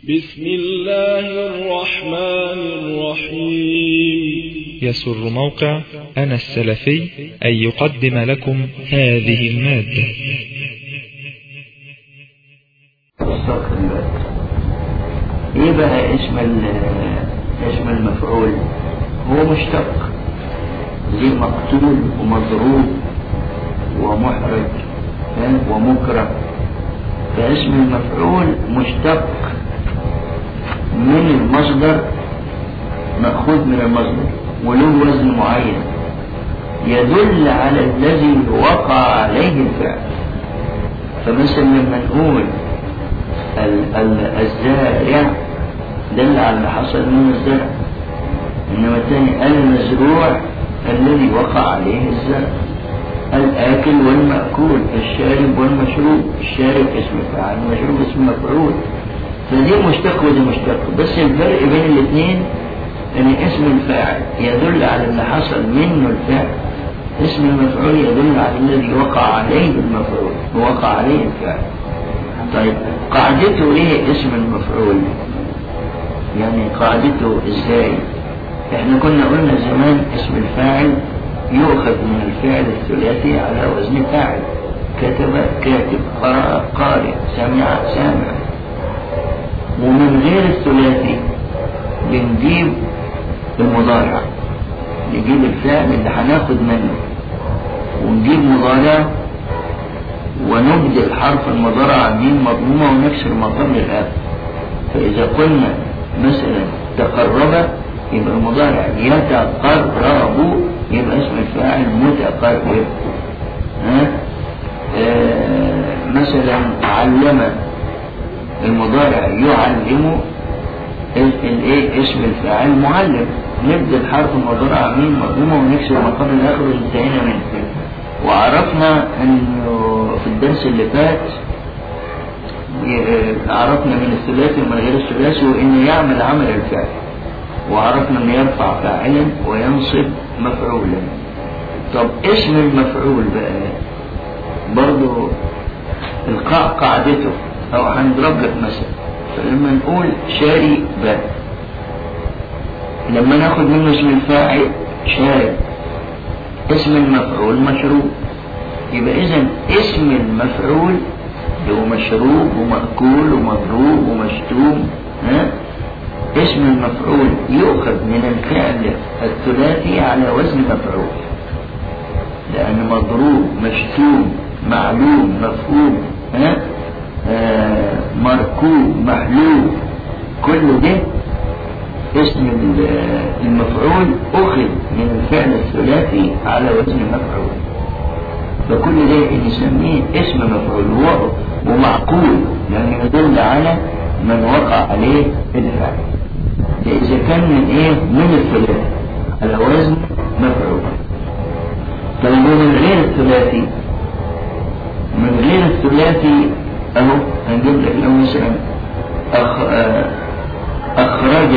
بسم الله الرحمن الرحيم يسر موقع أنا السلفي أن يقدم لكم هذه المادة الصرف دلوقتي ايه بقى اسم اسم المفعول هو مشتق زي مقتول ومضروب ومحرج ومكره فاسم المفعول مشتق من المصدر مأخوذ من المصدر وله وزن معين يدل على الذي وقع عليه الفعل فمثلا لما نقول الزارع دل على اللي حصل من الزرع انما الثاني المزروع الذي وقع عليه الزرع الآكل والمأكول الشارب والمشروب الشارب اسم فاعل المشروب اسم مفعول فدي مشتق ودي مشتق بس الفرق بين الاثنين ان اسم الفاعل يدل على اللي حصل منه الفعل اسم المفعول يدل على الذي وقع عليه المفعول ووقع عليه الفعل طيب قاعدته ايه اسم المفعول يعني قاعدته ازاي احنا كنا قلنا زمان اسم الفاعل يؤخذ من الفعل الثلاثي على وزن فاعل كتب كاتب قرأ قارئ سمع سامع ومن غير الثلاثي بنجيب المضارع نجيب الفعل اللي هناخد منه ونجيب مضارع ونبدل حرف المضارع ميم مضمومة ونكسر مقام الآب فإذا قلنا مثلا تقرب يبقى المضارع يتقرب يبقى اسم الفاعل متقرب ها آه مثلا علم المضارع يعلم الايه اسم الفاعل معلم نبدل حرف المضارع ميم مضمومه ونكسر مقام الاخر وانتهينا منه وعرفنا انه في الدرس اللي فات عرفنا من الثلاثي ومن غير الثلاثي وانه يعمل عمل الفعل وعرفنا انه يرفع فاعلا وينصب مفعولا طب اسم المفعول بقى برضه القاء قاعدته او هنضرب لك مثلا فلما نقول شاري باء لما ناخد منه اسم الفاعل شارب اسم المفعول مشروب يبقى اذا اسم المفعول اللي هو مشروب ومأكول ومضروب ومشتوم ها اسم المفعول يؤخذ من الفعل الثلاثي على وزن مفعول لأن مضروب مشتوم معلوم مفهوم ها آه مركوب محلول كل ده اسم المفعول أخذ من الفعل الثلاثي على وزن مفعول فكل ده نسميه اسم مفعول ومعقول لأنه يدل على من وقع عليه الفعل إذا كان من إيه من الثلاثي على وزن مفعول طيب من غير الثلاثي من غير الثلاثي أهو هنجيب لك لو مثلا أخ... أخرج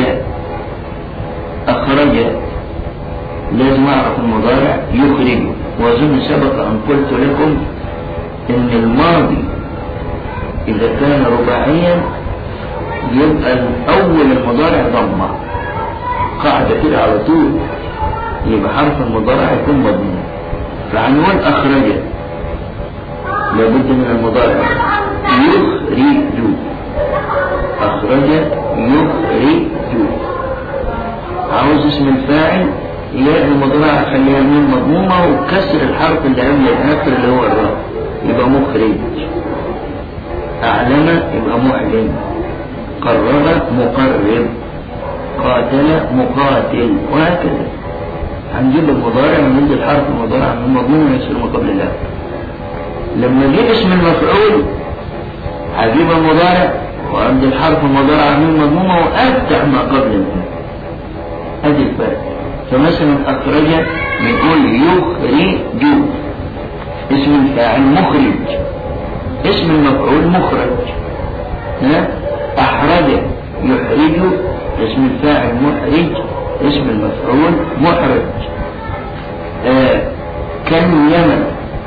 أخرج لازم أعرف المضارع يخرج وأظن سبق أن قلت لكم إن الماضي إذا كان رباعيا يبقى أول المضارع ضمة قاعدة كده على طول يبقى حرف المضارع يكون مضمون فعنوان أخرج لابد من المضارع يخرج أخرج يخرج عاوز اسم الفاعل يلاقي المضارع خليها ميم مضمومة وكسر الحرف اللي قبل الآخر اللي هو الراء يبقى مخرج أعلم يبقى معلم قرب مقرب قاتل مقاتل وهكذا هنجيب المضارع ونجيب الحرف المضارع من مضمون ونكسر ما قبل الآخر لما جه اسم المفعول هجيب المضارع وعند الحرف المضارع من مضمومة وأفتح ما قبل الآخر ادي الفرق فمثلا اخرج بنقول يخرج اسم الفاعل مخرج اسم المفعول مخرج ها احرج يحرج اسم الفاعل محرج اسم المفعول محرج آه كلم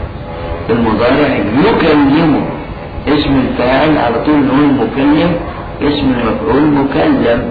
المضارع يكلمه اسم الفاعل على طول نقول مكلم اسم المفعول مكلم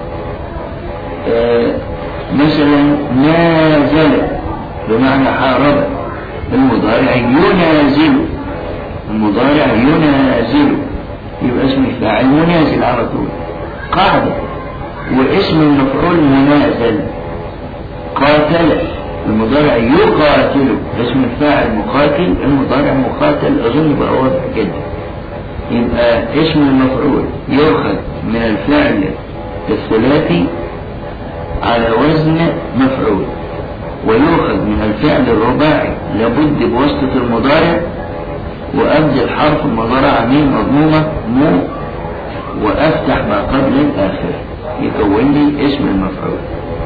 آه مثلا نازل بمعنى حارب المضارع ينازل المضارع ينازل يبقى اسم الفاعل منازل على طول قاعدة واسم المفعول منازل قاتل المضارع يقاتل اسم الفاعل مقاتل المضارع مقاتل أظن بقى واضح جدا يبقى اسم المفعول يؤخذ من الفعل الثلاثي على وزن مفعول ويؤخذ من الفعل الرباعي لابد بواسطة المضارع وأبدل حرف المضارع ميم مضمومة مو وأفتح ما قبل الآخر يكون لي اسم المفعول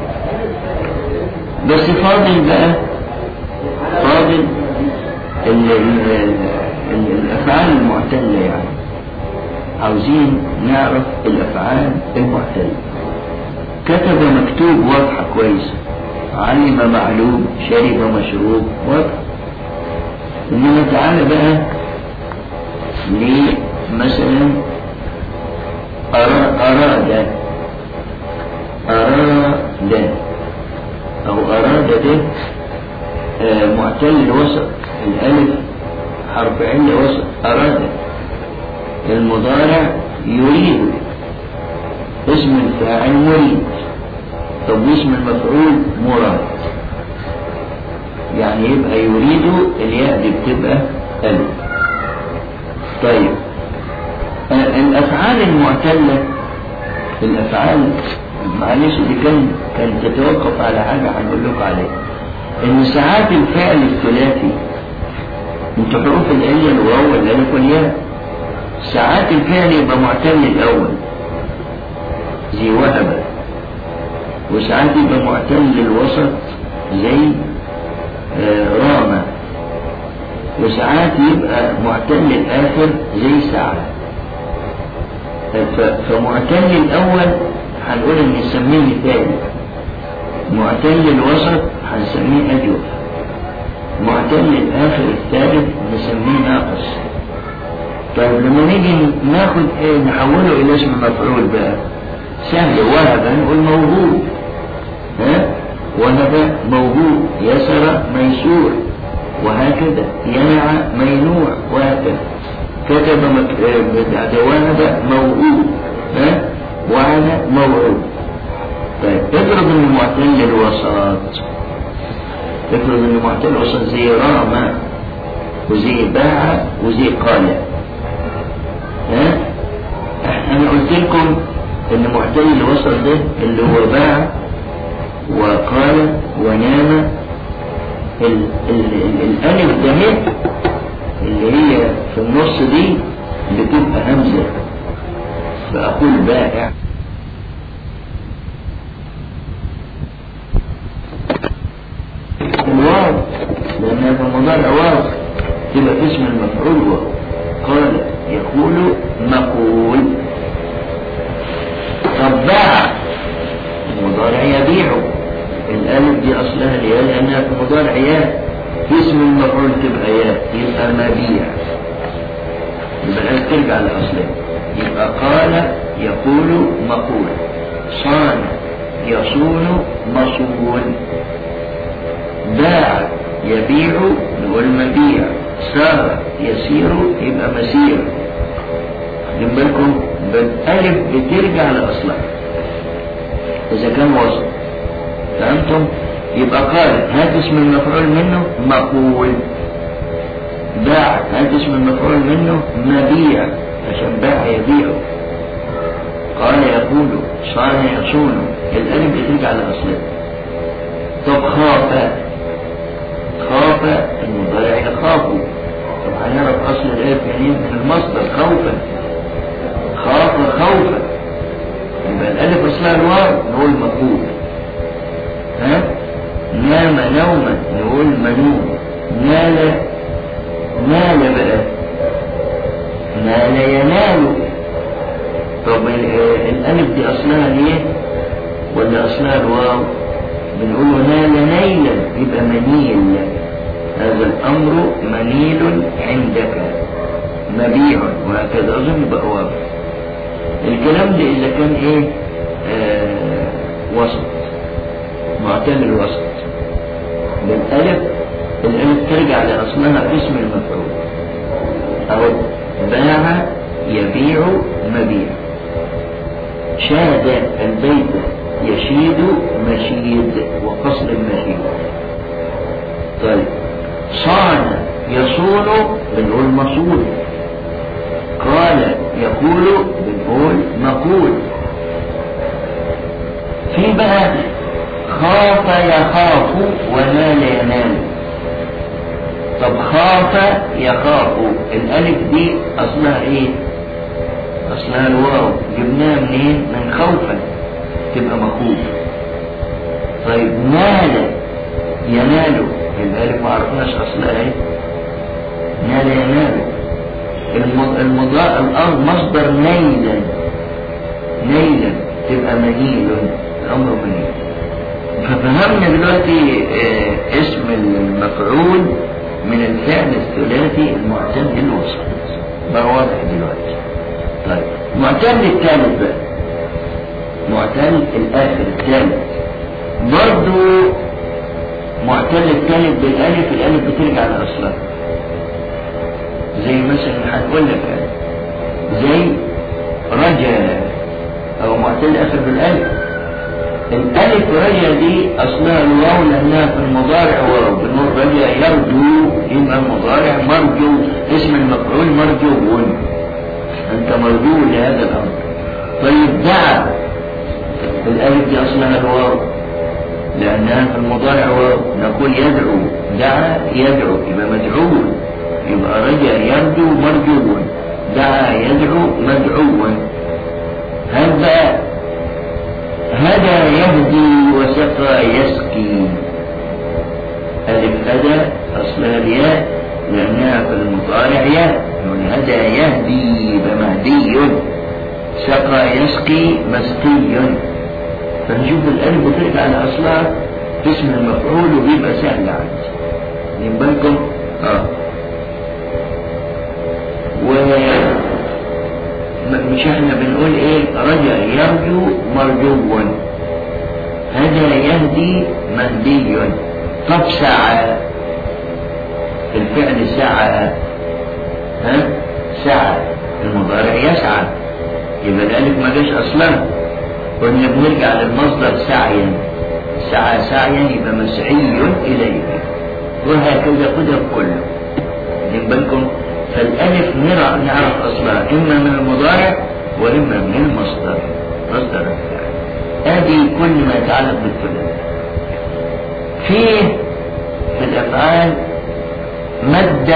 بس فاضل بقى فاضل ال ال ال الأفعال المعتلة يعني عاوزين نعرف الأفعال المعتلة كتب مكتوب واضحة كويس علم معلوم شرب مشروب واضح إنما تعالى بقى مثلا أراد أراد أو أراد ده آه معتل الوسط الألف حرف عل وسط أراد المضارع يريد اسم الفاعل مريد طب اسم المفعول مراد يعني يبقى يريد الياء دي بتبقى ألف طيب الأفعال المعتلة الأفعال معلش دي كان كان تتوقف على حاجة هنقول لكم عليها إن ساعات الفعل الثلاثي انتوا حروف العلة الواو والألف والياء ساعات الفعل يبقى معتل الأول زي وهب وساعات يبقى معتل الوسط زي آه رامة وساعات يبقى معتل الآخر زي ساعة فمعتل الأول هنقول إن نسميه مثال معتل الوسط هنسميه أجوف معتل الآخر الثالث نسميه ناقص طيب لما نيجي ناخد ايه نحوله إلى اسم مفعول بقى سهل وهب نقول موهوب ها وهب موهوب يسر ميسور وهكذا ينع مينوع وهكذا كتب بعد وهب موهوب ها وعلى موعود طيب اضرب ان معتل الوسط افرض ان معتل الوسط زي رام وزي باع وزي قال ها انا قلت لكم ان معتل الوسط ده اللي هو باع وقال ونام ال ال ال الالف ده اللي هي في النص دي بتبقى همزه فأقول بائع الواو لأنها في المضارع واو تبقى اسم المفعول واو قال يقول مقول طب باع المضارع يبيع الألف دي أصلها الياء لأنها في المضارع ياء في اسم المفعول تبقى ياء يبقى مبيع يبقى ترجع لأصلها يبقى قال يقول مقول صان يصون مصون باع يبيع نقول مبيع سار يسير يبقى مسير خدين بالكم بالالف بترجع لاصلها اذا كان وصل فهمتم يبقى قال هذا اسم المفعول منه مقول باع هذا اسم المفعول منه مبيع عشان باع يبيع قال يقول صان يصون الالف بترجع لاصلها طب خاف خاف المضارع يخاف طب هنعرف اصل الالف يعني من المصدر خوفا خاف خوفا يبقى الالف اصلها الواو نقول مقبول ها نام نوما نقول منوم نال نال بقى نال ينال طب الالف دي اصلها ليه ولا اصلها الواو بنقول نال نيلا يبقى منيل هذا الامر منيل عندك مبيع وهكذا اظن يبقى واضح الكلام ده إذا كان إيه آه وسط معتل الوسط بالألف الألف ترجع لأصلها اسم المفعول أو باع يبيع مبيع شاد البيت يشيد مشيد وقصد المشيد طيب صان يصون بنقول مصون قال يقول بنقول مقول في بقى خاف يخاف ونال ينال طب خاف يخاف الالف دي اصلها ايه اصلها الواو جبناها منين من خوفا تبقى مخوف طيب نال ينال الالف ما عرفناش اصلها ايه نال ينال المضاء الارض مصدر نيلا نيلا تبقى منيل الامر منيل ففهمنا دلوقتي اه اسم المفعول من الفعل الثلاثي المعتل بالوسط بقى واضح دلوقتي طيب معتل الثالث بقى معتل الاخر الثالث برضو معتل الثالث بالالف الالف بترجع لاصلها زي مثلا هنقول لك يعني زي رجا او معتل اخر بالالف الالف رجا دي اصلها الواو لانها في المضارع واو بنقول رجا يرجو يبقى المضارع مرجو اسم المفعول مرجو انت مرجو لهذا الامر طيب دعا الالف دي اصلها الواو لانها في المضارع واو نقول يدعو دعا يدعو يبقى مدعو يبقى رجا يرجو مرجو دعا يدعو مدعو هذا هدى يهدي وسقى يسقي ألف هدى أصلها الياء لأنها في المضارع ياء من هدى يهدي بمهدي سقى يسقي مسقي فنشوف الألف بترجع لأصلها اسم المفعول وبيبقى سهل عندي من بالكم اه و مش احنا بنقول ايه رجا يرجو مرجو هدى يهدي مهدي طب سعى الفعل سعى ها سعى المضارع يسعى يبقى الالف ما جاش اصلا قلنا بنرجع للمصدر سعيا سعى سعيا يبقى مسعي اليه وهكذا قدر كله من بالكم فالالف نرى نعرف اصلها اما من المضارع واما من المصدر مصدر الفعل هذه كل ما يتعلق بالثلاث فيه في الافعال مد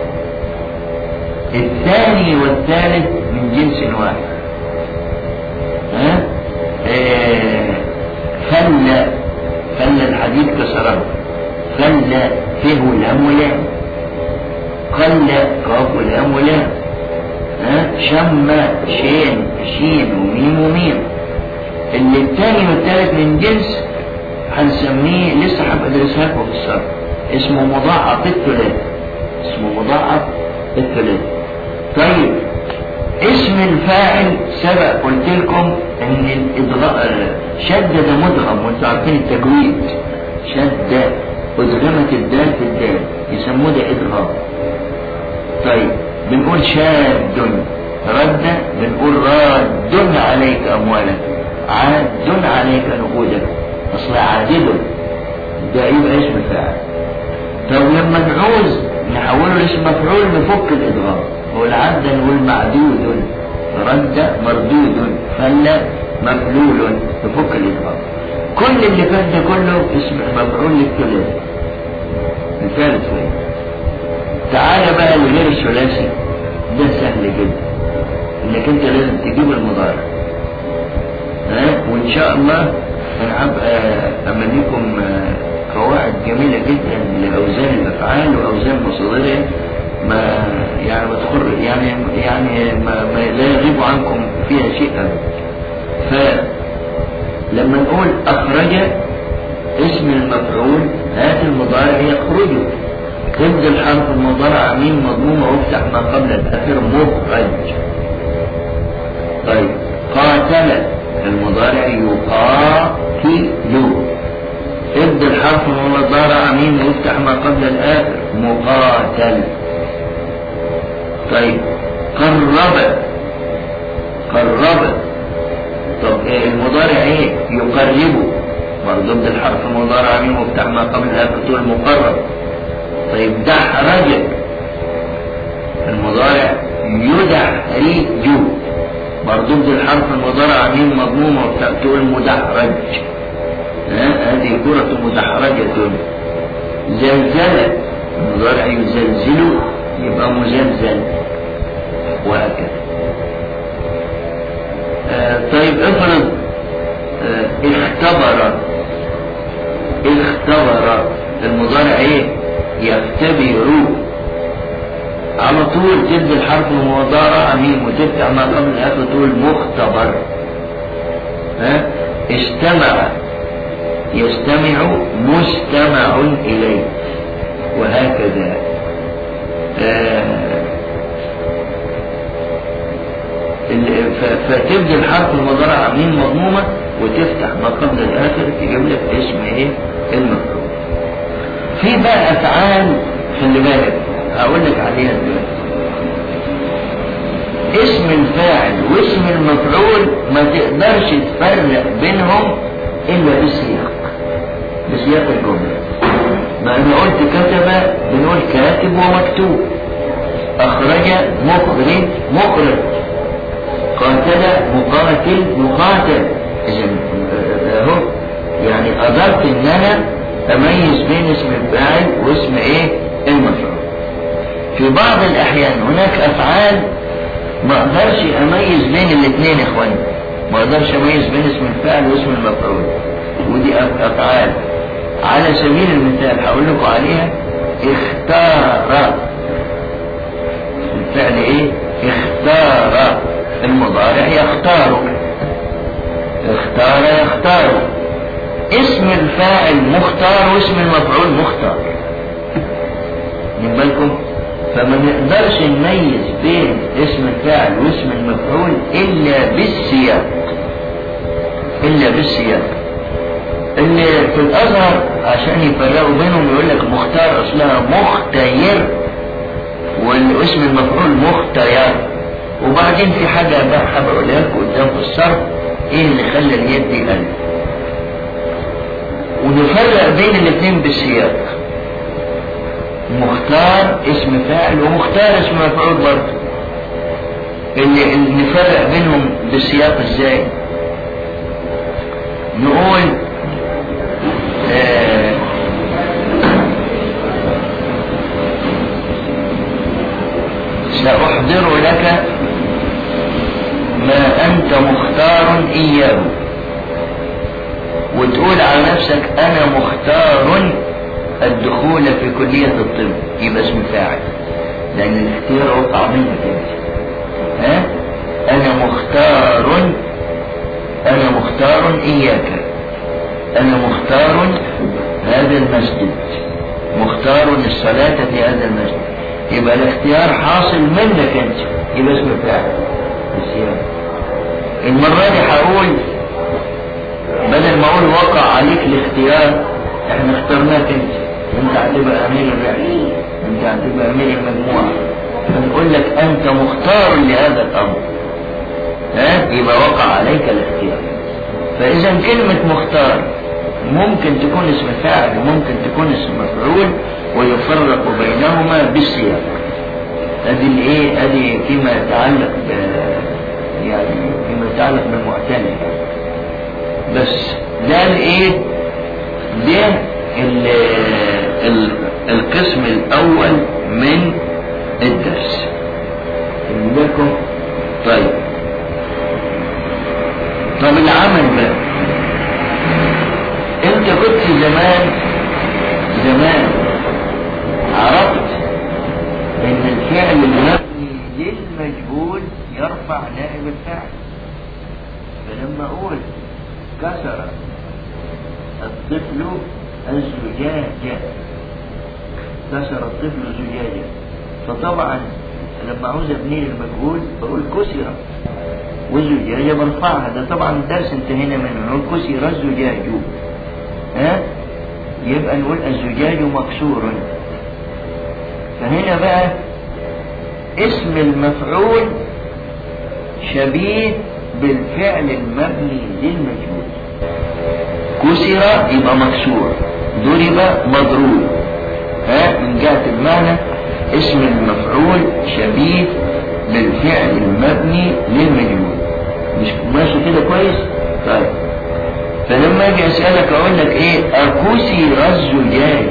الثاني والثالث من جنس واحد ها إيه خلى خلى الحديد كسره خلى فيه لام ولام قل قاف ولام ولام ها شم شين شين وميم وميم اللي الثاني والثالث من جنس هنسميه لسه هبقى ادرسها لكم في الصرف اسمه مضاعف الثلاث اسمه مضاعف الثلاث طيب اسم الفاعل سبق قلت لكم ان الادغاء شدد مدغم وانتم عارفين التجويد شد ادغمت الدال في الدال يسموه ده ادغام طيب بنقول شاد رد بنقول راد عليك اموالك عاد عليك نقودك اصل عادل ده يبقى اسم فاعل طب لما نعوز نحوله لاسم مفعول نفك الادغام هو العد نقول معدود رد مردود فل مفلول نفك الادغام كل اللي فات ده كله اسم مفعول للثلاثي الثالث وين تعالى بقى لغير الثلاثي ده سهل جدا انك انت لازم تجيب المضارع ها وان شاء الله انا هبقى امليكم قواعد جميله جدا لاوزان الافعال واوزان مصادرها ما يعني ما تخر يعني يعني ما, ما لا يغيب عنكم فيها شيء فلما نقول اخرج اسم المفعول هات المضارع يخرج تنزل حرف المضارع ميم مضمومة وافتح ما قبل الأخير مخرج طيب قاتل المضارع يقاتل ابدا الحرف المضارع ميم ويفتح ما قبل الآخر مقاتل طيب قرب قرب طب إيه المضارع ايه يقربه برضه ابدا الحرف المضارع ميم ويفتح ما قبل الآخر تقول مقرب طيب دحرج المضارع يدحرج برضو الحرف المضارع ميم مضمومة وتقول مدحرج هذه كرة مدحرجة زلزلة المضارع يزلزل يبقى مزلزل وهكذا آه طيب افرض آه اختبر اختبر المضارع ايه يختبر على طول تبدأ الحرف المضارع ميم وتفتح ما قبل الآخر تقول مختبر ها استمع يستمع مستمع إليه وهكذا آه فتبدأ الحرف المضارع ميم مضمومة وتفتح ما قبل الآخر تجيب لك اسم ايه المفعول في بقى أفعال خلي بالك هقول لك عليها دلوقتي اسم الفاعل واسم المفعول ما تقدرش تفرق بينهم الا بالسياق بسياق الجمله ما انا قلت كتب بنقول كاتب ومكتوب اخرج مخرج مخرج قاتل مقاتل مقاتل اذا اهو يعني قدرت ان انا اميز بين اسم الفاعل واسم ايه المفعول في بعض الأحيان هناك أفعال ما أقدرش أميز بين الاثنين يا إخواني ما أقدرش أميز بين اسم الفاعل واسم المفعول ودي أفعال على سبيل المثال هقول لكم عليها اختار الفعل ايه اختار المضارع يختار اختار يختار اسم الفاعل مختار واسم المفعول مختار من بالكم فما نقدرش نميز بين اسم الفاعل واسم المفعول الا بالسياق الا بالسياق اللي في الازهر عشان يفرقوا بينهم يقول لك مختار اصلها مختير والاسم المفعول مختير وبعدين في حاجة بقى هبقولها لكم قدام في الصرف ايه اللي خلى اليد دي الف ونفرق بين الاثنين بالسياق مختار اسم فاعل ومختار اسم مفعول برضه اللي, اللي نفرق بينهم بالسياق ازاي نقول آه سأحضر لك ما أنت مختار إياه وتقول على نفسك أنا مختار الدخول في كلية الطب يبقى اسم فاعل لأن الاختيار وقع منك انت ها أنا مختار أنا مختار إياك أنا مختار هذا المسجد مختار الصلاة في هذا المسجد يبقى الاختيار حاصل منك انت يبقى اسم فاعل الصيام المرة دي هقول بدل ما اقول وقع عليك الاختيار احنا اخترناك انت انت هتبقى امير الرعية انت هتبقى امير المجموعة فنقول لك انت مختار لهذا الامر ها يبقى وقع عليك الاختيار فاذا كلمة مختار ممكن تكون اسم فاعل وممكن تكون اسم مفعول ويفرق بينهما بالسياق هذه الايه هذه فيما يتعلق ب يعني فيما يتعلق بالمعتنى بس ده الايه ده ال ال القسم الاول من الدرس لكم طيب طب العمل بقى انت كنت زمان زمان عرفت ان الفعل المبني للمجهول يرفع نائب الفعل فلما اقول كسر الطفل الزجاجة كسر الطفل زجاجة فطبعا لما عاوز ابني المجهول بقول كسر والزجاجة برفعها ده طبعا الدرس انتهينا منه نقول كسر الزجاج ها يبقى نقول الزجاج مكسور فهنا بقى اسم المفعول شبيه بالفعل المبني للمجهول كسر يبقى مكسور ضرب مضروب ها من جهة المعنى اسم المفعول شبيه بالفعل المبني للمجهول مش ماشي كده كويس طيب فلما اجي اسالك اقول لك ايه اكسر الزجاج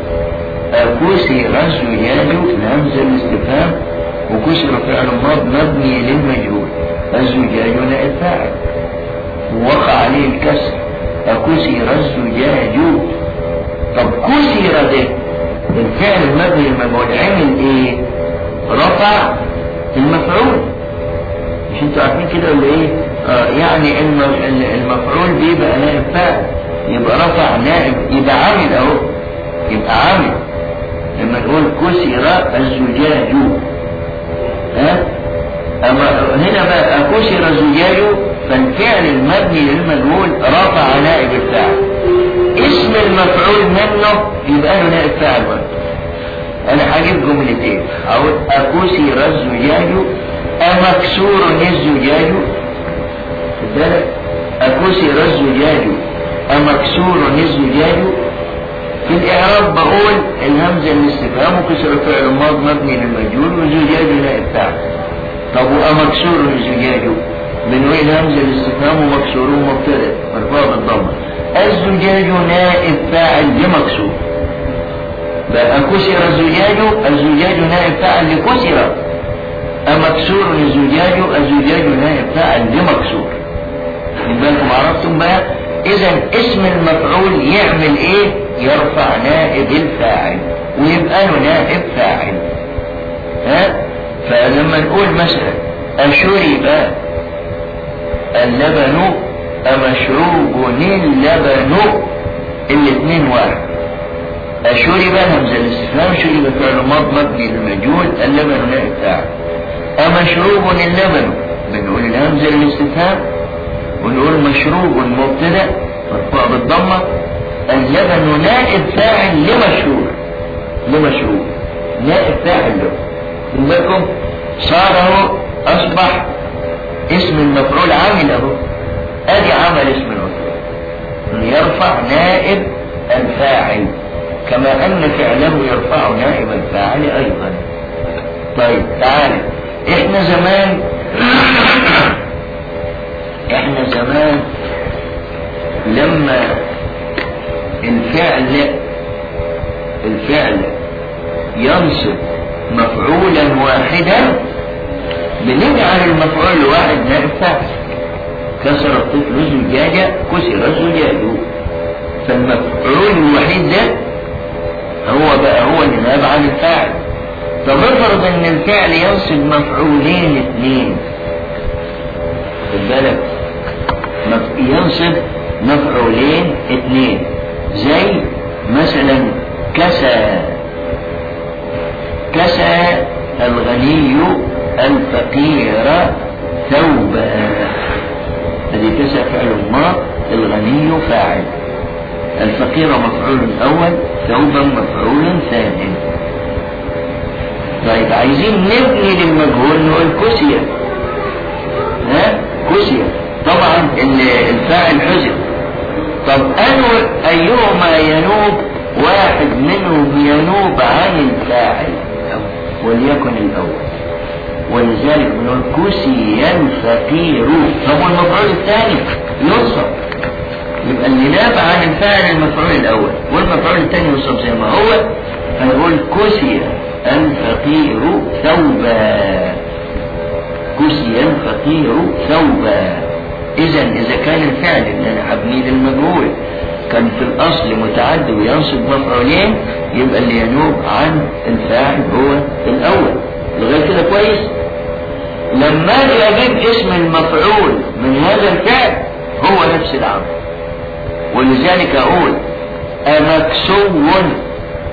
اكسر الزجاج الهمزه الاستفهام وكسر فعل ماض مبني للمجهول الزجاج نائب فاعل وقع عليه الكسر أكسر الزجاج طب كسر ده الفعل المبني المجهول عمل ايه رفع المفعول مش انتوا عارفين كده ولا ايه آه يعني المفعول بيبقى نائب فاعل يبقى رفع نائب يبقى عامل اهو يبقى عامل لما نقول كسر الزجاج ها اما هنا بقى كسر الزجاج فالفعل المبني للمجهول رفع نائب الفاعل اسم المفعول منه يبقى له نائب فاعل برضه انا هجيب جملتين اقول اكسر الزجاج امكسور الزجاج بالك اكسر الزجاج امكسور الزجاج في الاعراب بقول الهمزه الاستفهام وكسر الفعل الماض مبني للمجهول والزجاج نائب فاعل طب وامكسور الزجاج بنقول الهمزه الاستفهام ومكسور مبتدا مرفوع بالضمه الزجاج نائب فاعل لمكسور بقى كسر الزجاج الزجاج نائب فاعل لكسر أمكسور الزجاج الزجاج نائب فاعل لمكسور من بالكم عرفتم بقى إذا اسم المفعول يعمل إيه؟ يرفع نائب الفاعل ويبقى له نائب فاعل ها؟ فلما نقول مثلا أشرب اللبن أمشروب اللبن الاثنين واحد أشرب همزة الاستفهام شرب فعل ماض مبني للمجهول اللبن نائب فاعل أمشروب اللبن بنقول الهمزة للاستفهام ونقول مشروب مبتدا مرفوع بالضمة اللبن نائب فاعل لمشروب لمشروب نائب فاعل له بالكم صار هو أصبح اسم المفعول عامل أهو أدي عمل اسم المفعول يرفع نائب الفاعل كما أن فعله يرفع نائب الفاعل أيضا طيب تعالى احنا زمان احنا زمان لما الفعل الفعل ينصب مفعولا واحدا بنجعل المفعول الواحد نائب فاعل كسر الطفل زجاجة كسر الزجاج فالمفعول الوحيد ده هو بقى هو اللي ناب عن الفاعل طب افرض ان الفعل ينصب مفعولين اثنين خد بالك ينصب مفعولين اثنين زي مثلا كسى كسى الغني الفقير ثوبا هذه كسى فعل ما الغني فاعل الفقير مفعول اول ثوبا مفعول ثاني طيب عايزين نبني للمجهول نقول كسية ها كسية طبعا الفاعل حزن طب أنو أيهما ينوب واحد منهم ينوب عن الفاعل وليكن الأول ولذلك بنقول كسي الفقير طب والمفعول الثاني ينصب يبقى اللي ناب عن الفاعل المفعول الأول والمفعول الثاني ينصب زي ما هو هنقول كسي الفقير ثوبا كسي الفقير ثوبا اذا اذا كان الفعل اللي انا هبنيه للمجهول كان في الاصل متعدي وينصب مفعولين يبقى اللي ينوب عن الفاعل هو الاول لغايه كده كويس لما اجي اجيب اسم المفعول من هذا الفعل هو نفس العمل ولذلك اقول امكسو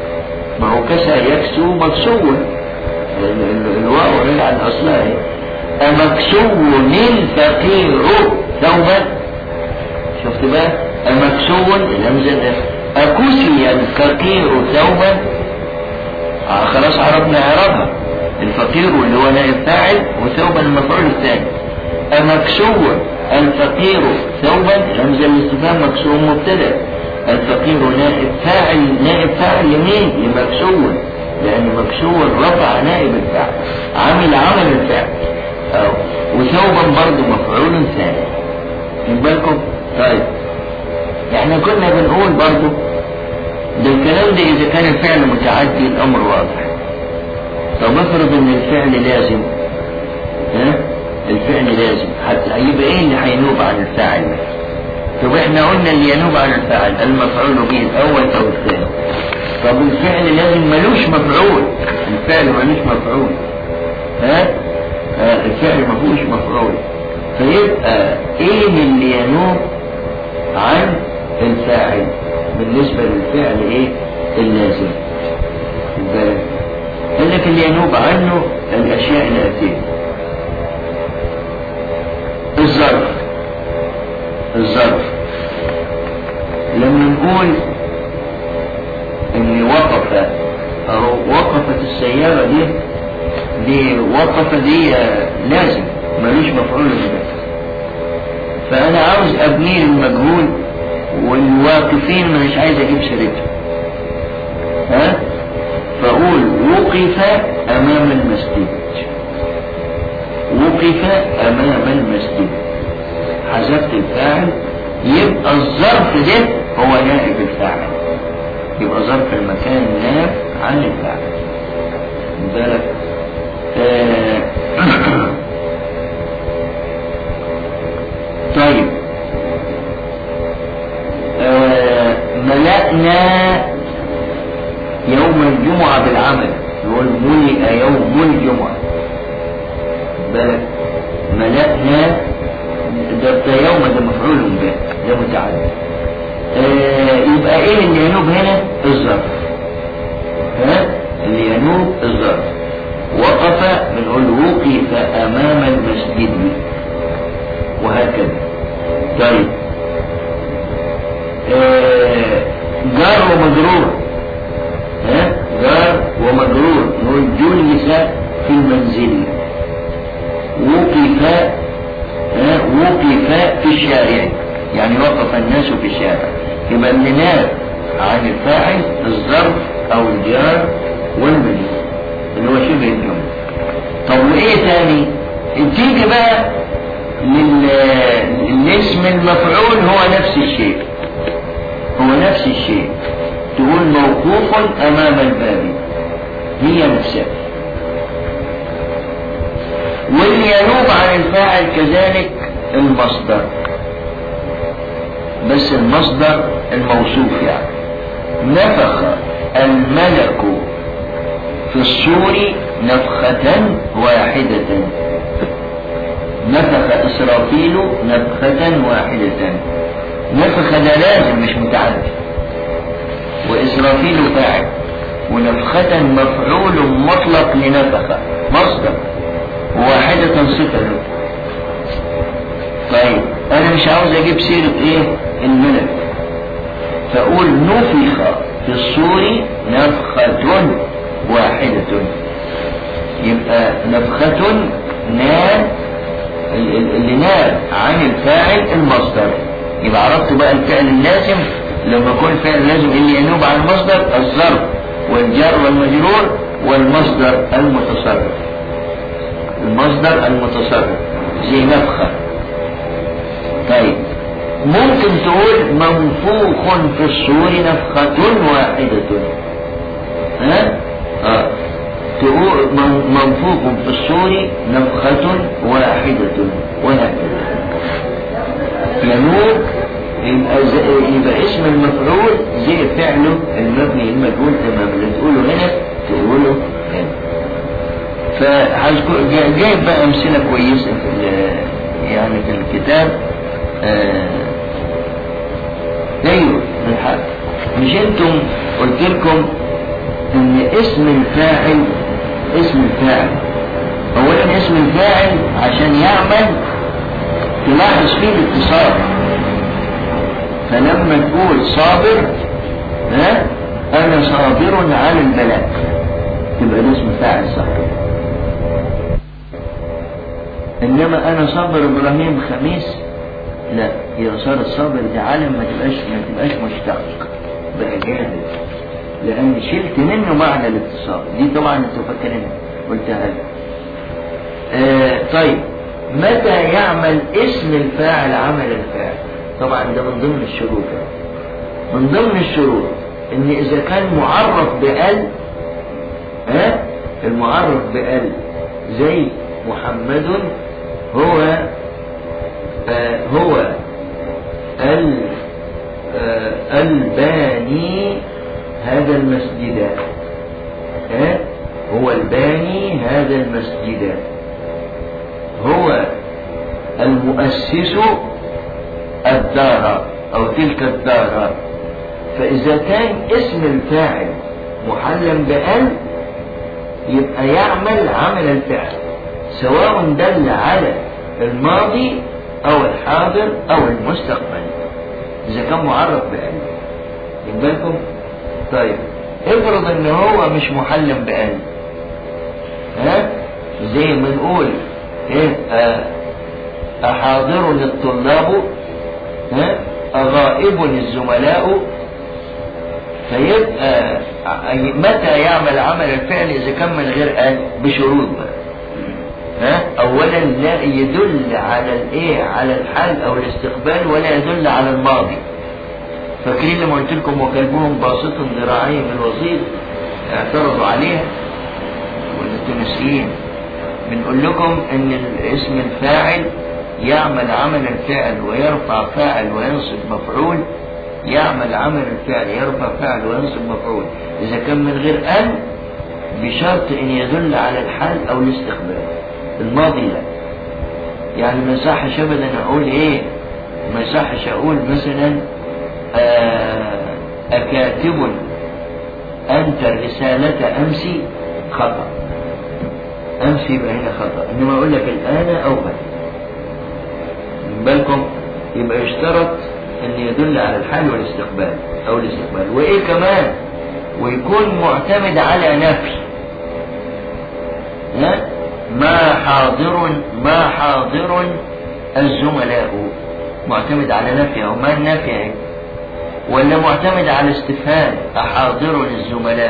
ما هو كسى يكسو مكسو الواو رجع عن اصلها أمكسو الفقير ثوبا شفت بقى أمكسو الهمزة ده أكسي الفقير ثوبا آه خلاص عرفنا عربها الفقير اللي هو نائب فاعل وثوبا المفعول الثاني أمكسو الفقير ثوبا همزة الاستفهام مكسور مبتدأ الفقير نائب فاعل نائب فاعل لمين؟ لمكسور لأن مكسور رفع نائب الفاعل عامل عمل الفاعل أو وثوبا برضه مفعول ثاني من بالكم؟ طيب احنا كنا بنقول برضه ده الكلام ده إذا كان الفعل متعدي الأمر واضح طب افرض إن الفعل لازم ها؟ الفعل لازم حتى هيبقى إيه اللي هينوب عن الفاعل ده؟ طب احنا قلنا اللي ينوب عن الفاعل المفعول به الأول أو الثاني طب الفعل لازم ملوش مفعول الفعل ملوش مفعول ها؟ آه الفعل مفهوش مفعول فيبقى ايه اللي ينوب عن الفاعل بالنسبة للفعل ايه اللازم بالك قال لك اللي ينوب عنه الاشياء الاتية الظرف الظرف لما نقول ان وقف او وقفت السيارة دي دي وقف دي لازم ملوش مفعول به فانا عاوز ابني المجهول والواقفين مش عايز اجيب سيرته ها فاقول وقف امام المسجد وقف امام المسجد حذفت الفاعل يبقى الظرف ده هو نائب الفاعل يبقى ظرف المكان نائب عن الفاعل بالك آه طيب آه ملأنا يوم الجمعة بالعمل يقول ملئ يوم الجمعة بالك ملأنا ده, ده يوم ده مفعول به ده متعدد آه يبقى ايه اللي ينوب هنا الظرف ها اللي ينوب الظرف وقف بنقول وقف امام المسجد وهكذا طيب آه جار ومجرور ها جار ومجرور نقول جلس في المنزل وقف ها وقف في الشارع يعني وقف الناس في الشارع يبقى اللي ناب عن الفاعل الظرف او الجار والمجرور اللي هو شبه الجمله طب وايه تاني تيجي بقى للاسم المفعول هو نفس الشيء هو نفس الشيء تقول موقوف امام الباب هي نفسها واللي ينوب عن الفاعل كذلك المصدر بس المصدر الموصوف يعني نفخ الملك في الصور نفخة واحدة نفخ إسرافيل نفخة واحدة نفخ ده لازم مش متعدي وإسرافيل فاعل ونفخة مفعول مطلق لنفخ مصدر واحدة صفة له طيب أنا مش عاوز أجيب سيرة إيه الملك فأقول نفخ في الصور نفخة واحدة يبقى نفخة نار اللي ناب عن الفاعل المصدر يبقى عرفت بقى الفعل اللازم لما يكون فعل لازم اللي ينوب عن المصدر الظرف والجار والمجرور والمصدر المتصرف المصدر المتصرف زي نفخة طيب ممكن تقول منفوخ في الصور نفخة واحدة ها؟ اه تقول منفوخ في الصور نفخة واحدة وهكذا ينوب يبقى, يبقى اسم المفعول زي فعله المبني المجهول تماما اللي تقوله هنا تقوله هنا فجايب بقى امثله كويسه في يعني في الكتاب آه ايوه الحق مش انتم قلت لكم ان اسم الفاعل اسم الفاعل اولا اسم الفاعل عشان يعمل تلاحظ فيه الاتصال فلما تقول صابر ها انا صابر على البلاء تبقى ده اسم فاعل صح انما انا صابر ابراهيم خميس لا هي صار الصابر دي عالم ما تبقاش ما تبقاش مشتق بقى جاهز لان شلت منه معنى الاتصال دي طبعا انتوا فاكرينها قلتها لك آه طيب متى يعمل اسم الفاعل عمل الفاعل طبعا ده من ضمن الشروط من ضمن الشروط ان اذا كان معرف بال ها المعرف بال زي محمد هو آه هو ال آه الباني هذا المسجد ها هو الباني هذا المسجد هو المؤسس الدار او تلك الدار فاذا كان اسم الفاعل محلم بأل يبقى يعمل عمل الفعل سواء دل على الماضي او الحاضر او المستقبل اذا كان معرف بأل بالكم طيب افرض ان هو مش محلم بأل ها زي ما نقول ايه آه أحاضر الطلاب ها أغائب الزملاء فيبقى متى يعمل عمل الفعل إذا كان من غير أن بشروط بقى ها أولا لا يدل على الإيه على الحال أو الاستقبال ولا يدل على الماضي فاكرين لما قلت لكم وكلبهم باسط ذراعيه بالوسيط اعترضوا عليها ولا انتوا ناسيين بنقول لكم ان اسم الفاعل يعمل عمل الفعل ويرفع فاعل وينصب مفعول يعمل عمل الفعل يرفع فاعل وينصب مفعول اذا كان من غير ان بشرط ان يدل على الحال او الاستقبال الماضي لا يعني ما يصحش ابدا اقول ايه ما يصحش اقول مثلا أكاتب أنت الرسالة أمس خطأ أمس يبقى هنا خطأ إنما أقول لك الآن أو غد من بالكم يبقى يشترط أن يدل على الحال والاستقبال أو الاستقبال وإيه كمان ويكون معتمد على نفي ها ما حاضر ما حاضر الزملاء معتمد على نفي أو ما النفي ولا معتمد على استفهام أحاضر الزملاء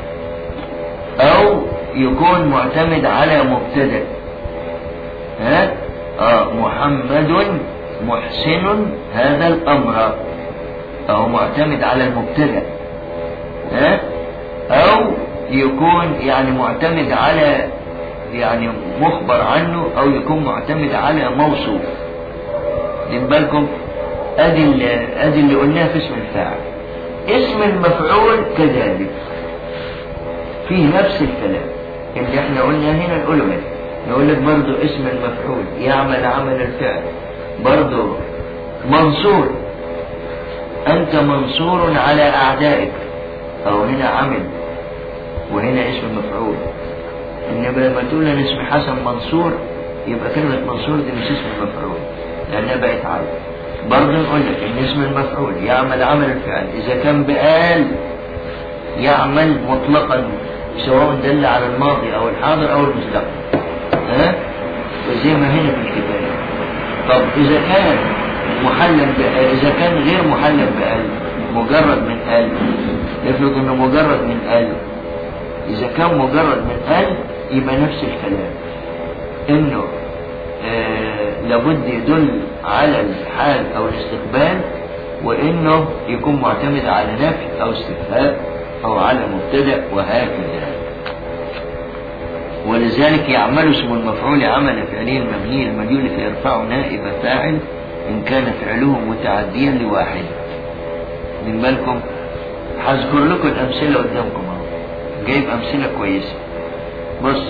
أو يكون معتمد على مبتدأ ها آه محمد محسن هذا الأمر أو معتمد على المبتدأ ها أو يكون يعني معتمد على يعني مخبر عنه أو يكون معتمد على موصوف خد بالكم ادي اللي ادي اللي قلناه في اسم الفاعل اسم المفعول كذلك فيه نفس الكلام اللي احنا قلنا هنا نقوله هنا نقول لك برضه اسم المفعول يعمل عمل الفعل برضه منصور انت منصور على اعدائك او هنا عمل وهنا اسم المفعول انما لما تقول انا اسمي حسن منصور يبقى كلمة منصور دي مش اسم المفعول لانها بقت عمل برضه نقول لك ان اسم المفعول يعمل عمل الفعل اذا كان بآل يعمل مطلقا سواء دل على الماضي او الحاضر او المستقبل ها وزي ما هنا في الكتاب طب اذا كان محلم بآل اذا كان غير محلم بآل مجرد من آل افرض انه مجرد من آل اذا كان مجرد من آل يبقى نفس الكلام انه آه لابد يدل على الحال او الاستقبال وانه يكون معتمد على نفي او استفهام او على مبتدا وهكذا ولذلك يعمل اسم المفعول عمل فعلي المبني المديول فيرفع نائب فاعل ان كان فعله متعديا لواحد من بالكم هذكر لكم الامثله قدامكم اهو جايب امثله كويسه بص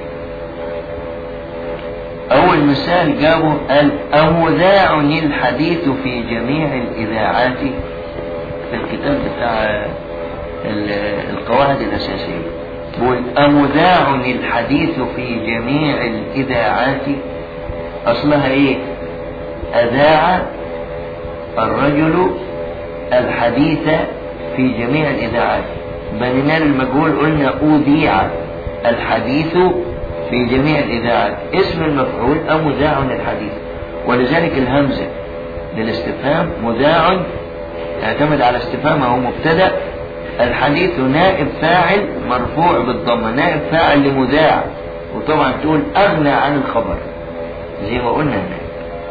أول مثال جابه قال أمذاع الحديث في جميع الإذاعات في الكتاب بتاع القواعد الأساسية بقول أمذاع الحديث في جميع الإذاعات أصلها إيه أذاع الرجل الحديث في جميع الإذاعات بنينا المجهول قلنا أذيع الحديث في جميع الإذاعات اسم المفعول أمذاع الحديث ولذلك الهمزة للاستفهام مذاع اعتمد على استفهام أو مبتدأ الحديث نائب فاعل مرفوع بالضمة نائب فاعل لمذاع وطبعا تقول أغنى عن الخبر زي ما قلنا هناك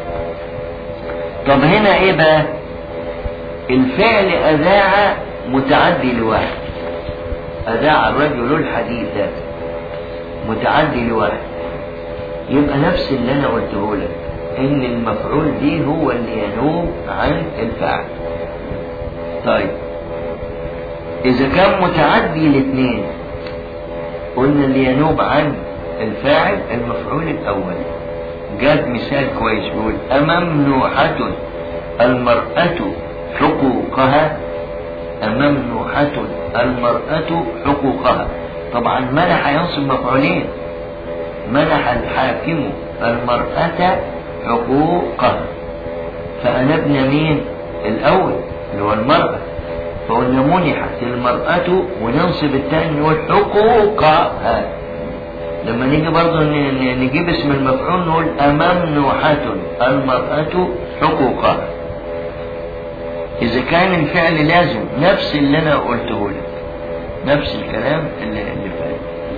طب هنا ايه بقى الفعل أذاع متعدي لواحد أذاع الرجل الحديث متعدي لواحد يبقى نفس اللي أنا قلته لك إن المفعول دي هو اللي ينوب عن الفعل طيب إذا كان متعدي الاثنين قلنا اللي ينوب عن الفاعل المفعول الأول جاب مثال كويس بيقول أممنوحة المرأة حقوقها أممنوحة المرأة حقوقها طبعا منح ينصب مفعولين منح الحاكم المرأة حقوقها فأنبنا مين الأول اللي هو المرأة فقلنا منحت المرأة وننصب الثاني نقول حقوقها لما نيجي برضه نجيب اسم المفعول نقول أممنوحة المرأة حقوقها إذا كان الفعل لازم نفس اللي أنا قلته لك نفس الكلام اللي, اللي فات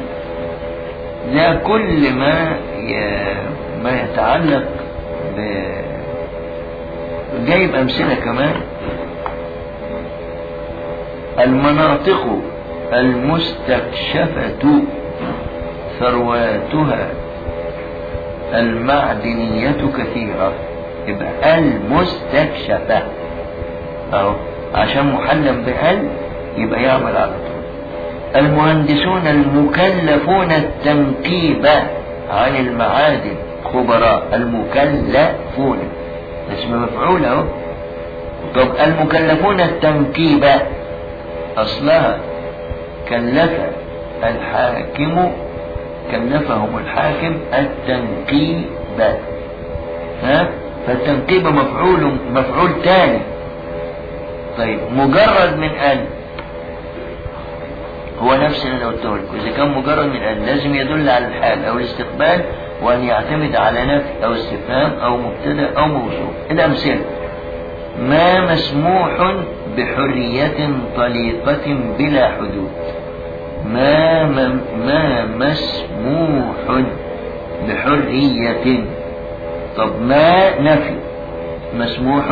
لا كل ما ي... ما يتعلق ب جايب أمثلة كمان المناطق المستكشفة ثرواتها المعدنية كثيرة يبقى المستكشفة أهو عشان محلم بأل يبقى يعمل على طول المهندسون المكلفون التنقيب عن المعادن خبراء المكلفون اسم مفعول اهو طب المكلفون التنقيب اصلها كلف الحاكم كلفهم الحاكم التنقيب ها فالتنقيب مفعول مفعول تاني طيب مجرد من أن هو نفس اللي انا قلته لكم اذا كان مجرد من ان لازم يدل على الحال او الاستقبال وان يعتمد على نفي او استفهام او مبتدا او موصوف الامثله ما مسموح بحرية طليقة بلا حدود ما ما, ما مسموح بحرية طب ما نفي مسموح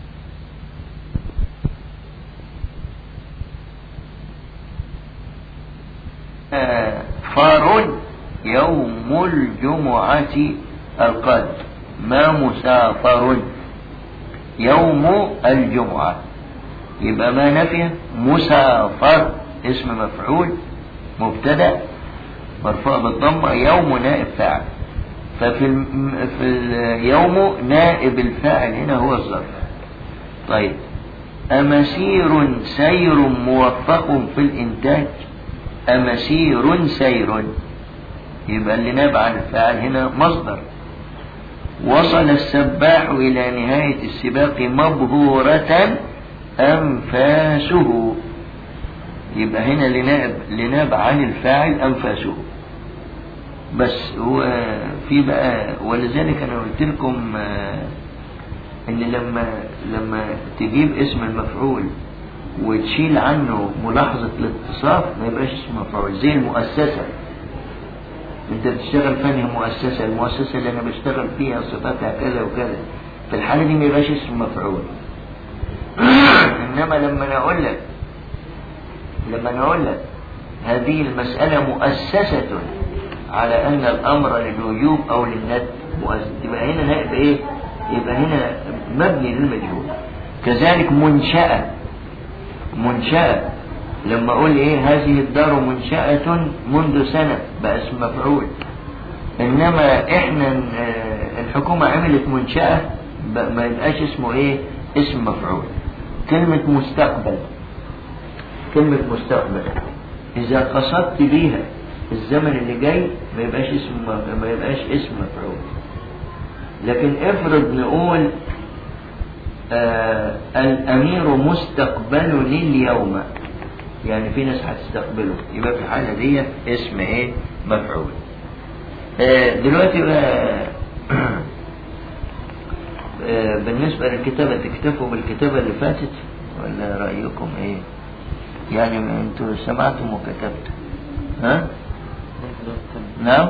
فار يوم الجمعة القادم ما مسافر يوم الجمعة يبقى ما نفي مسافر اسم مفعول مبتدا مرفوع بالضمة يوم نائب فاعل ففي الم... في اليوم نائب الفاعل هنا هو الظرف طيب أمسير سير موفق في الإنتاج أمسير سير يبقى اللي ناب عن الفاعل هنا مصدر وصل السباح إلى نهاية السباق مبهورة أنفاسه يبقى هنا لناب, لناب عن الفاعل أنفاسه بس هو في بقى ولذلك أنا قلت لكم إن لما لما تجيب اسم المفعول وتشيل عنه ملاحظة الاتصاف ما يبقاش اسم مفعول زي المؤسسة انت بتشتغل فني مؤسسة المؤسسة اللي انا بشتغل فيها صفاتها كذا وكذا في الحالة دي ما يبقاش اسم مفعول انما لما انا اقول لك لما انا اقول لك هذه المسألة مؤسسة على ان الامر للوجوب او للند يبقى هنا نائب ايه يبقى هنا مبني للمجهول كذلك منشأة منشأة لما اقول ايه هذه الدار منشأة منذ سنة بقى اسم مفعول انما احنا الحكومة عملت منشأة ما يبقاش اسمه ايه اسم مفعول كلمة مستقبل كلمة مستقبل إذا قصدت بيها الزمن اللي جاي ما يبقاش اسم ما يبقاش اسم مفعول لكن افرض نقول آه الأمير مستقبل اليوم يعني في ناس هتستقبله يبقى في الحالة دي اسم ايه مفعول آه دلوقتي بقى آه بالنسبة للكتابة تكتفوا بالكتابة اللي فاتت ولا رأيكم ايه يعني انتوا سمعتم وكتبتم ها نعم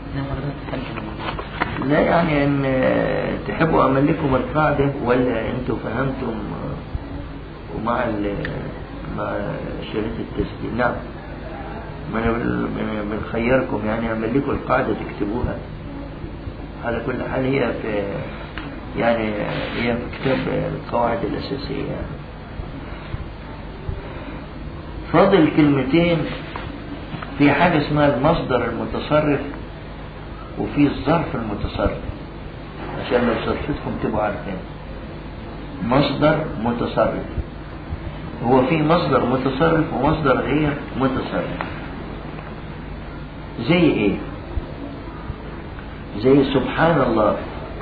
لا يعني ان تحبوا اعمل لكم القاعدة ولا انتوا فهمتم ومع مع شريط التسجيل نعم ما انا بنخيركم يعني اعمل لكم القاعدة تكتبوها على كل حال هي في يعني هي في كتاب القواعد الأساسية يعني. فاضل كلمتين في حاجة اسمها المصدر المتصرف وفي الظرف المتصرف عشان لو صرفتكم تبقوا عارفين مصدر متصرف هو في مصدر متصرف ومصدر غير متصرف زي ايه زي سبحان الله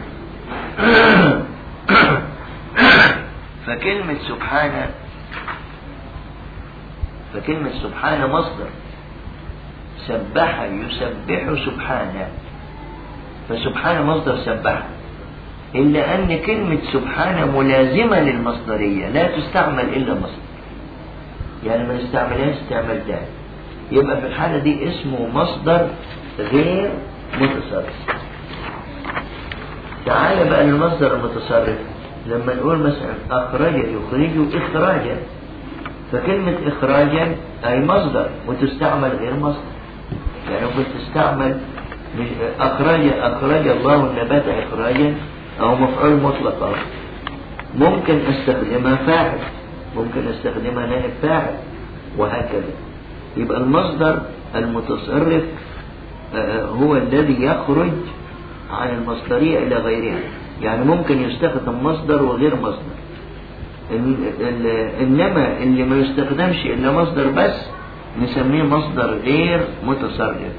فكلمة سبحانه فكلمة سبحانه مصدر سبح يسبح سبحانه فسبحانه مصدر سبح إلا أن كلمة سبحانه ملازمة للمصدرية لا تستعمل إلا مصدر يعني ما نستعملهاش استعمال تاني يبقى في الحالة دي اسمه مصدر غير متصرف تعال بقى للمصدر المتصرف لما نقول مثلا أخرج يخرج إخراجا فكلمة إخراجا أي مصدر وتستعمل غير مصدر يعني ممكن تستعمل أخرج أخرج الله النبات إخراجا أو مفعول مطلق أو ممكن استخدمها فاعل ممكن استخدمها نائب فاعل وهكذا يبقى المصدر المتصرف هو الذي يخرج عن المصدرية إلى غيرها يعني ممكن يستخدم مصدر وغير مصدر إنما اللي ما يستخدمش إلا مصدر بس نسميه مصدر غير متصرف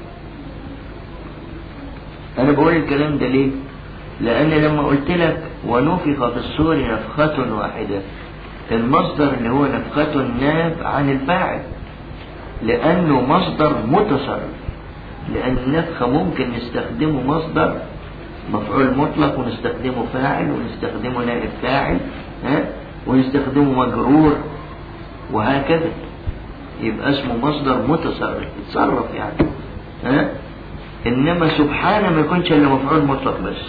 أنا بقول الكلام ده ليه لأن لما قلت لك ونفخ في الصور نفخة واحدة المصدر اللي هو نفخة ناب عن الفاعل لأنه مصدر متصرف لأن النفخة ممكن نستخدمه مصدر مفعول مطلق ونستخدمه فاعل ونستخدمه نائب فاعل ها ونستخدمه مجرور وهكذا يبقى اسمه مصدر متصرف يتصرف يعني ها انما سبحانه ما يكونش الا مفعول مطلق بس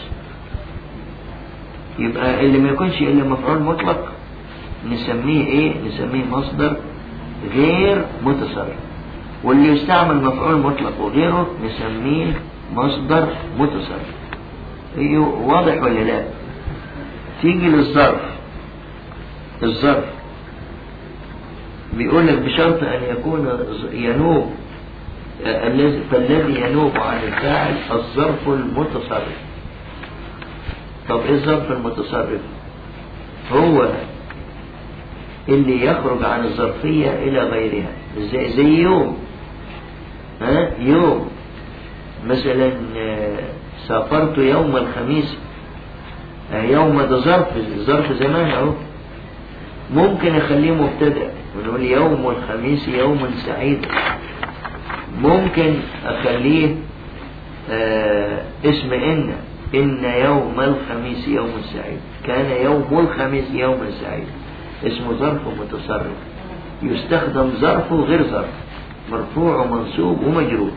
يبقى اللي ما يكونش الا مفعول مطلق نسميه ايه نسميه مصدر غير متصرف واللي يستعمل مفعول مطلق وغيره نسميه مصدر متصرف ايوه واضح ولا لا تيجي للظرف الظرف بيقول لك بشرط ان يكون ينوب الذي فالذي ينوب عن الفاعل الظرف المتصرف طب ايه الظرف المتصرف هو اللي يخرج عن الظرفية إلى غيرها زي, زي يوم ها يوم مثلا سافرت يوم الخميس يوم ده ظرف ظرف زمان اهو ممكن اخليه مبتدا ونقول يوم الخميس يوم سعيد ممكن اخليه آه اسم ان ان يوم الخميس يوم سعيد كان يوم الخميس يوم سعيد اسمه ظرف متصرف يستخدم ظرف وغير ظرف مرفوع ومنصوب ومجرور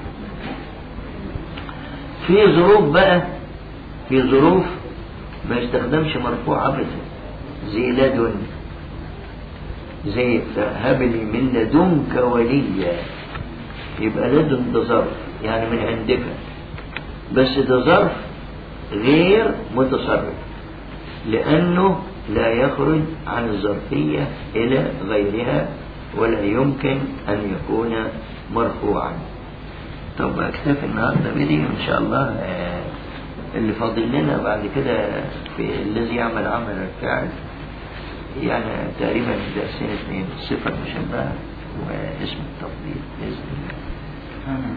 في ظروف بقى في ظروف ما يستخدمش مرفوع ابدا زي لدن زي هب لي من لدنك وليا يبقى لدن ده ظرف يعني من عندك بس ده ظرف غير متصرف لأنه لا يخرج عن الظرفية إلى غيرها ولا يمكن أن يكون مرفوعا طب أكتفي النهاردة بدي إن شاء الله اللي فاضل لنا بعد كده في الذي يعمل عمل الفعل يعني تقريبا درسين اثنين الصفة المشبهة واسم التفضيل بإذن الله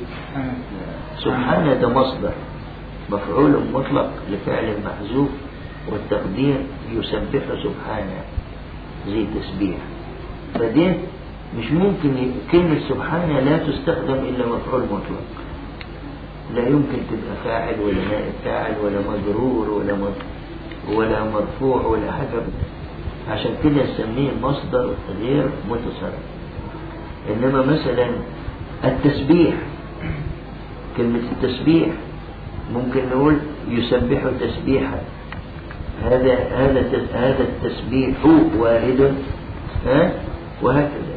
سبحان ده مصدر مفعول مطلق لفعل محذوف والتقدير يسبح سبحانه زي تسبيح فدي مش ممكن ي- كلمة سبحانه لا تستخدم إلا مفعول مطلق لا يمكن تبقى فاعل ولا نائب فاعل ولا مجرور ولا مد- ولا مرفوع ولا حاجة عشان كده نسميه مصدر غير متصرف إنما مثلا التسبيح كلمة التسبيح ممكن نقول يسبح تسبيحا هذا هذا التس- هذا التسبيح وارد ها وهكذا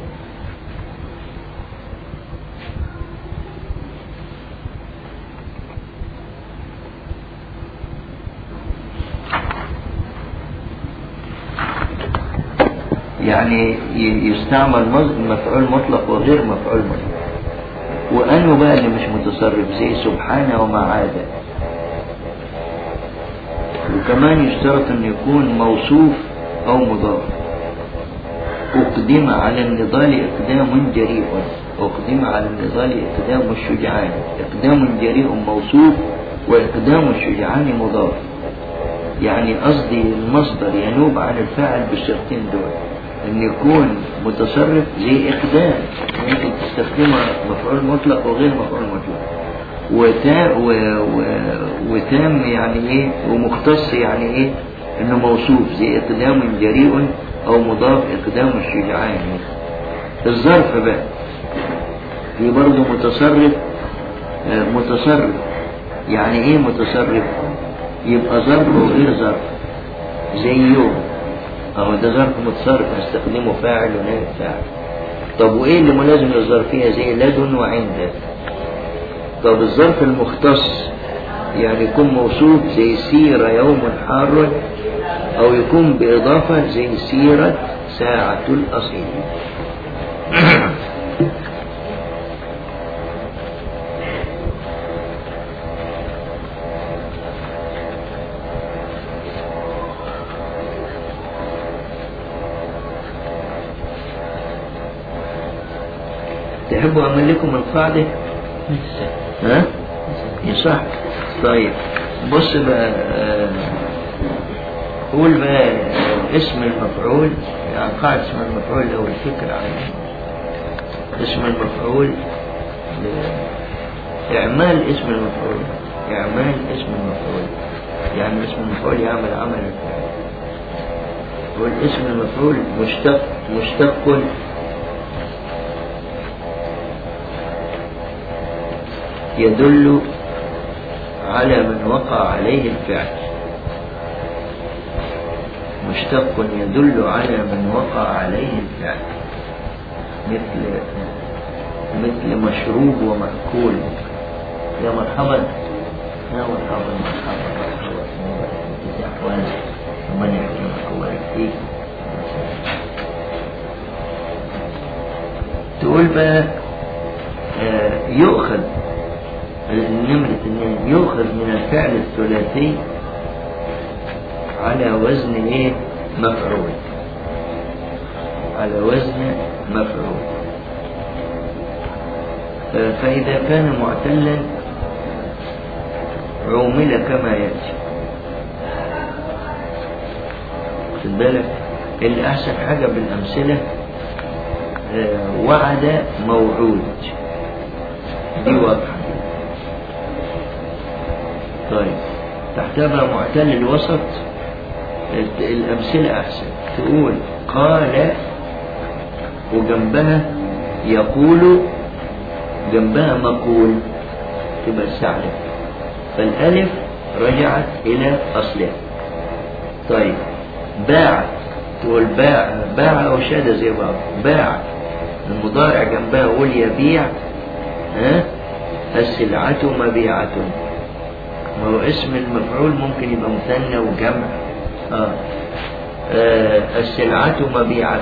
يعني ي- يستعمل مز- مفعول مطلق وغير مفعول مطلق وأنه بقى اللي مش متصرف زي سبحانه وما عاد وكمان يشترط أن يكون موصوف أو مضاف أقدم على النضال إقدام جريء أقدم على النضال إقدام الشجعان إقدام جريء موصوف وإقدام الشجعان مضاف يعني قصدي المصدر ينوب عن الفاعل بالشرطين دول ان يكون متصرف زي اقدام ممكن تستخدمه مفعول مطلق وغير مفعول مطلق وتا و و وتام يعني ايه ومختص يعني ايه انه موصوف زي اقدام جريء او مضاف اقدام الشجعان الظرف بقى في برضه متصرف آه، متصرف يعني ايه متصرف يبقى ظرف وغير ظرف زي يوم اهو ده ظرف متصرف هستخدمه فاعل ونائب فاعل طب وايه اللي ملازم للظرفيه زي لدن وعند طب الظرف المختص يعني يكون موصوف زي سير يوم حار او يكون باضافه زي سيره ساعه الاصيل تحبوا اعمل لكم القاعده ها يصح طيب بص بقى آه، قول بقى آه، اسم المفعول يعني قاعدة اسم المفعول أو الفكرة عنه اسم المفعول ل- إعمال اسم المفعول إعمال اسم المفعول يعني اسم المفعول يعمل عمل الفعل والاسم المفعول مشتق مشتق يدل على من وقع عليه الفعل مشتق يدل على من وقع عليه الفعل مثل مثل مشروب ومأكول يا مرحبا يا مرحبا مرحبا مرحبا ازي احوالك ومن يحكمك وبارك فيك تقول بقى آه، يؤخذ النمرة اثنين يؤخذ من الفعل الثلاثي على وزن ايه مفعول على وزن مفعول آه، فإذا كان معتلا عومل كما يأتي خد بالك اللي أحسن حاجة بالأمثلة آه، وعد موعود دي واضحة طيب تحتها بقى معتل الوسط الت- الأمثلة أحسن تقول قال وجنبها يقول جنبها مقول تبقى السعلة فالألف رجعت إلى أصلها طيب باع تقول باع باع أو شاد زي بعض باع المضارع جنبها قول يبيع ها السلعة مبيعة ما هو اسم المفعول ممكن يبقى مثنى وجمع آه. آه السلعة مبيعة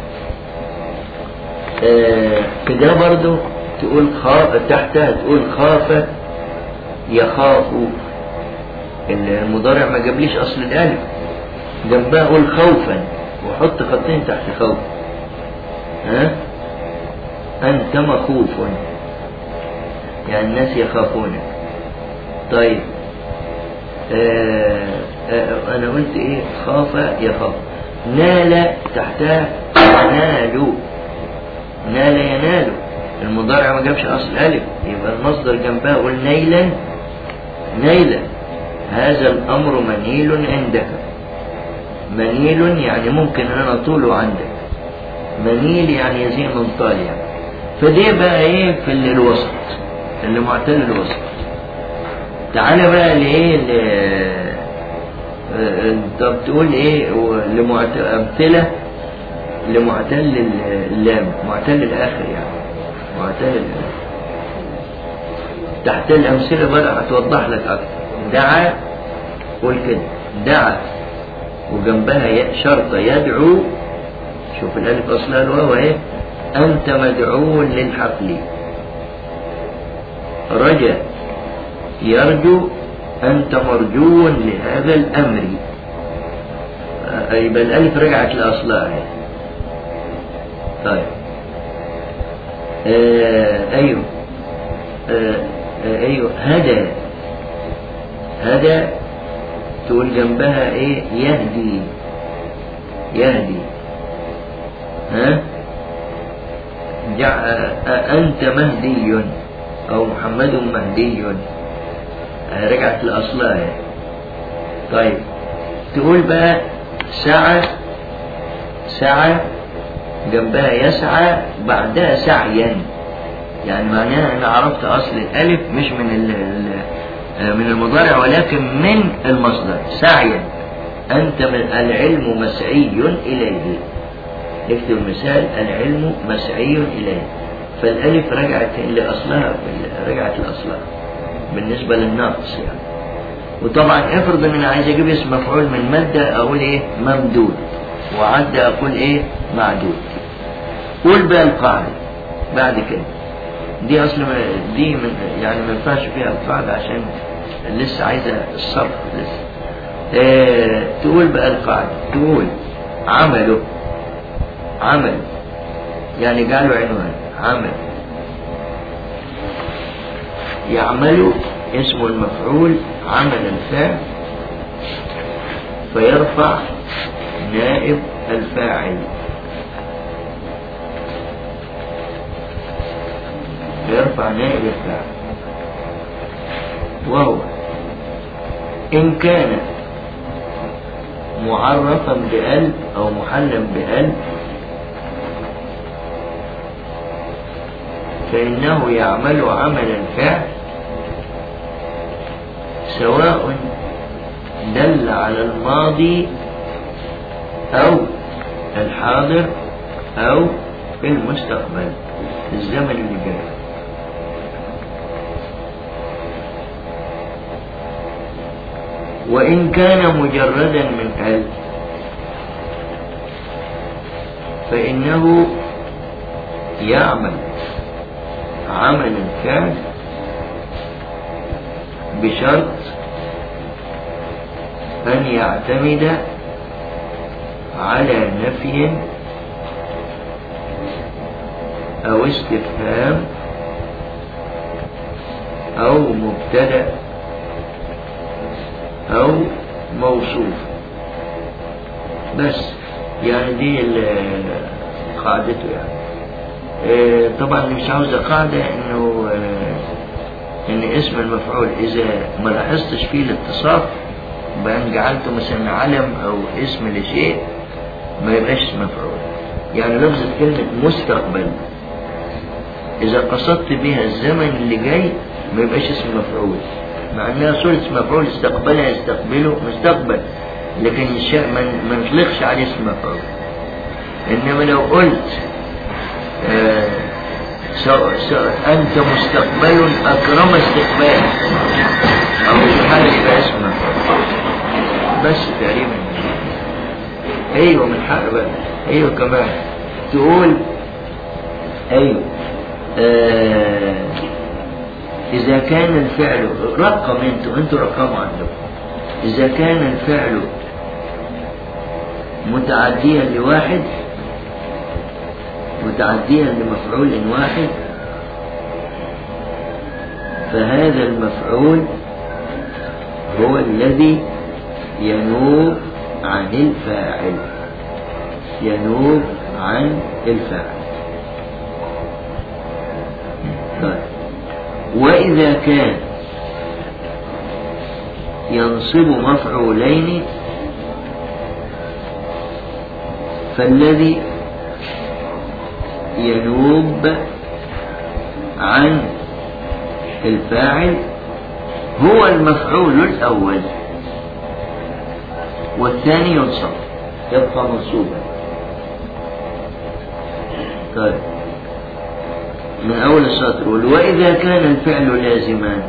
آه كده برضو تقول خاف تحتها تقول خاف يخاف المضارع ما جابليش اصل الالف جنبها قول خوفا وحط خطين تحت خوف ها أنت مخوف يعني الناس يخافونك طيب آه آه أنا قلت إيه خاف يخاف نال تحتها ينال نال ينال المضارع ما جابش أصل ألف يبقى المصدر جنبها قول نيلا نيلا هذا الأمر منيل عندك منيل يعني ممكن أن أنا طوله عندك منيل يعني يزيد من طال يعني فدي بقى ايه في ال- الوسط اللي معتل الوسط تعالى بقى لايه ل- آه، انت بتقول ايه و- لمعت- امثله لمعتل ال- اللام معتل الاخر يعني معتل الاخر تحت الامثله بقى هتوضح لك اكتر دعا قول كده دعا وجنبها ي- شرطه يدعو شوف الالف اصلها الواو ايه انت مدعو للحفل رجا يرجو انت مرجو لهذا الامر آه، يبقى الالف رجعت لاصلها اهي طيب آه ايوه آه آه ايوه هدى هدى تقول جنبها ايه يهدي يهدي ها جع... أنت مهدي أو محمد مهدي رجعت لأصلها طيب تقول بقى سعى سعى جنبها يسعى بعدها سعيا يعني معناها أنا عرفت أصل الألف مش من ال... ال- من المضارع ولكن من المصدر سعيا أنت من العلم مسعي إليه اكتب مثال العلم مسعي إليه فالألف رجعت لأصلها رجعت لأصلها بالنسبة للناقص يعني وطبعا افرض ان انا عايز اجيب اسم مفعول من مادة اقول ايه ممدود وعد اقول ايه معدود قول بقى القاعدة بعد كده دي اصلا دي من يعني ما ينفعش فيها القاعدة عشان لسه عايزة الصرف لسه اه تقول بقى القاعدة تقول عمله عمل يعني قالوا عنوان عمل يعمل اسم المفعول عمل الفعل فيرفع نائب الفاعل فيرفع نائب الفاعل وهو إن كان معرفا بأل أو محلا بأل فإنه يعمل عمل الفعل سواء دل على الماضي أو الحاضر أو في المستقبل في الزمن اللي جاي وإن كان مجردا من ال فإنه يعمل عمل الفعل بشرط أن يعتمد على نفي أو استفهام أو مبتدأ أو موصوف بس يعني دي ال- قاعدته يعني آه، طبعا مش عاوزة قاعدة انه آه، ان اسم المفعول اذا ما لاحظتش فيه الاتصاف بان جعلته مثلا علم او اسم لشيء ما يبقاش اسم مفعول يعني لفظة كلمة مستقبل اذا قصدت بها الزمن اللي جاي ما يبقاش اسم مفعول مع انها صورة مفعول استقبلها يستقبله مستقبل لكن الشيء ما ما نطلقش عليه اسم مفعول انما لو قلت آه، سواء سواء أنت مستقبل أكرم استقبال أو في حالة يبقى اسمه بس تقريبا أيوة من حق بقى أيوة كمان تقول أيوة آه إذا كان الفعل رقم أنتوا أنتوا رقموا عندكم إذا كان الفعل متعديا لواحد متعديا لمفعول واحد فهذا المفعول هو الذي ينوب عن الفاعل ينوب عن الفاعل طيب وإذا كان ينصب مفعولين فالذي ينوب عن الفاعل هو المفعول الأول والثاني ينصب يبقى منصوبا طيب من أول السطر وإذا كان الفعل لازما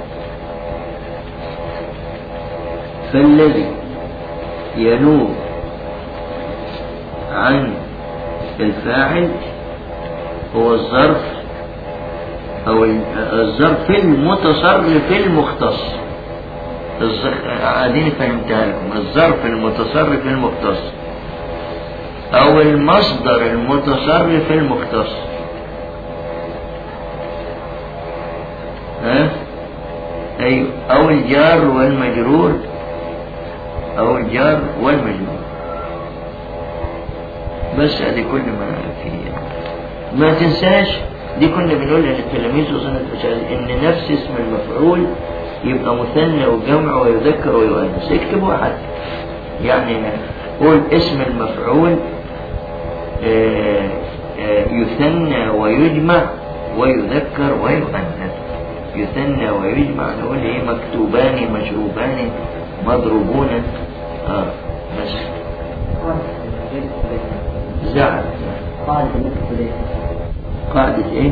فالذي ينوب عن الفاعل هو الظرف أو الظرف المتصرف المختص عادين فهمتها لكم الظرف المتصرف المختص أو المصدر المتصرف المختص ها أيوه أو الجار والمجرور أو الجار والمجرور بس هذه كل ما فيه ما تنساش دي كنا بنقولها للتلاميذ وسنة إن نفس اسم المفعول يبقى مثنى وجمع ويذكر ويؤنث اكتبوها حتى يعني قول اسم المفعول آآ آآ يثنى ويجمع ويذكر ويؤنث يثنى ويجمع نقول ايه مكتوبان مشروبان مضروبون اه بس زعل قاعدة النفس قاعدة ايه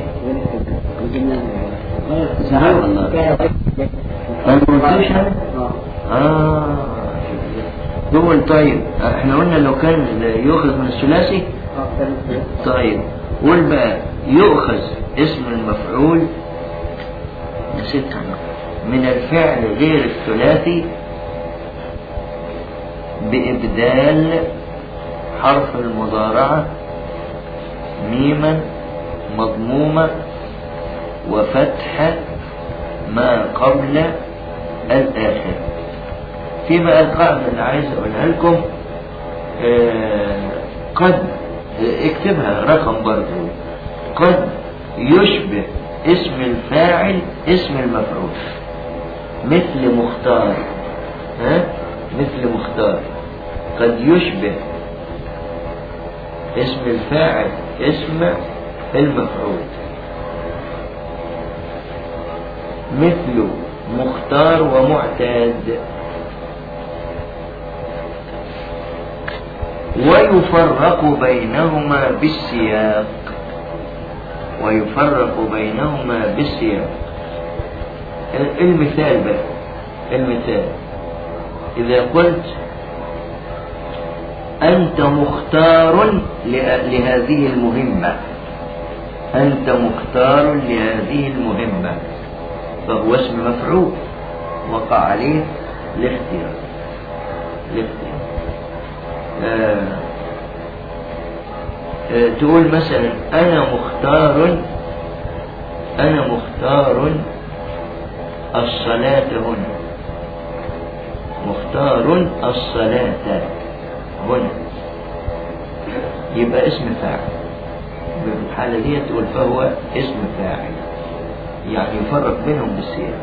زعل والله المنتشر اه دول طيب احنا قلنا لو كان يؤخذ من الثلاثي طيب قول بقى يؤخذ اسم المفعول نسيتها من الفعل غير الثلاثي بإبدال حرف المضارعة ميما مضمومة وفتح ما قبل الآخر في بقى القاعدة اللي عايز أقولها لكم آه قد اكتبها رقم برضو قد يشبه اسم الفاعل اسم المفعول مثل مختار ها مثل مختار قد يشبه اسم الفاعل اسم المفعول مثل مختار ومعتاد ويفرق بينهما بالسياق ويفرق بينهما بالسياق المثال بقى المثال إذا قلت أنت مختار لهذه المهمة أنت مختار لهذه المهمة فهو اسم مفعول وقع عليه الاختيار الاختيار آه آه تقول مثلا أنا مختار أنا مختار الصلاة هنا مختار الصلاة هنا يبقى اسم فاعل في الحالة دي تقول فهو اسم فاعل يعني يفرق بينهم بالسياق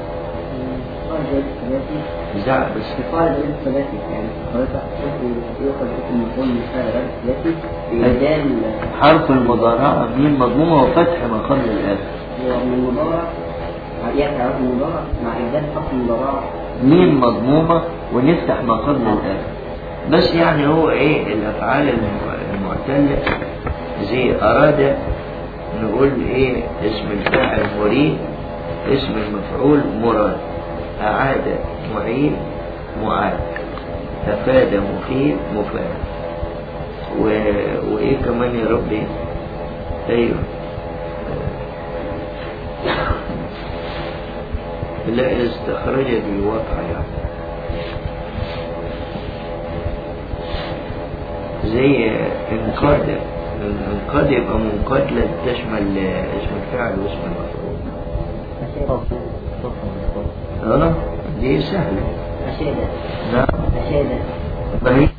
زعل بس قال الثلاثي يعني حضرتك يؤخذ اسم مفعول من فعل غير الثلاثي بمجال حرف المضارعة ميم مضمومة وفتح ما قبل الآخر ومن المضارع يأتي عرف المضارع مع إبدال حرف المضارع ميم مضمومة ونفتح ما قبل الآخر بس يعني هو ايه الافعال المعتلة زي اراد نقول ايه اسم الفاعل مريد اسم المفعول مراد اعاد معيد معاد افاد مفيد مفاد و... وايه كمان يا ربي ايوه لا استخرج بالواقع يعني زي انقاد قد يبقى منقاد لا تشمل اسم الفعل واسم المفعول اه دي سهلة أشهد نعم أشهد طيب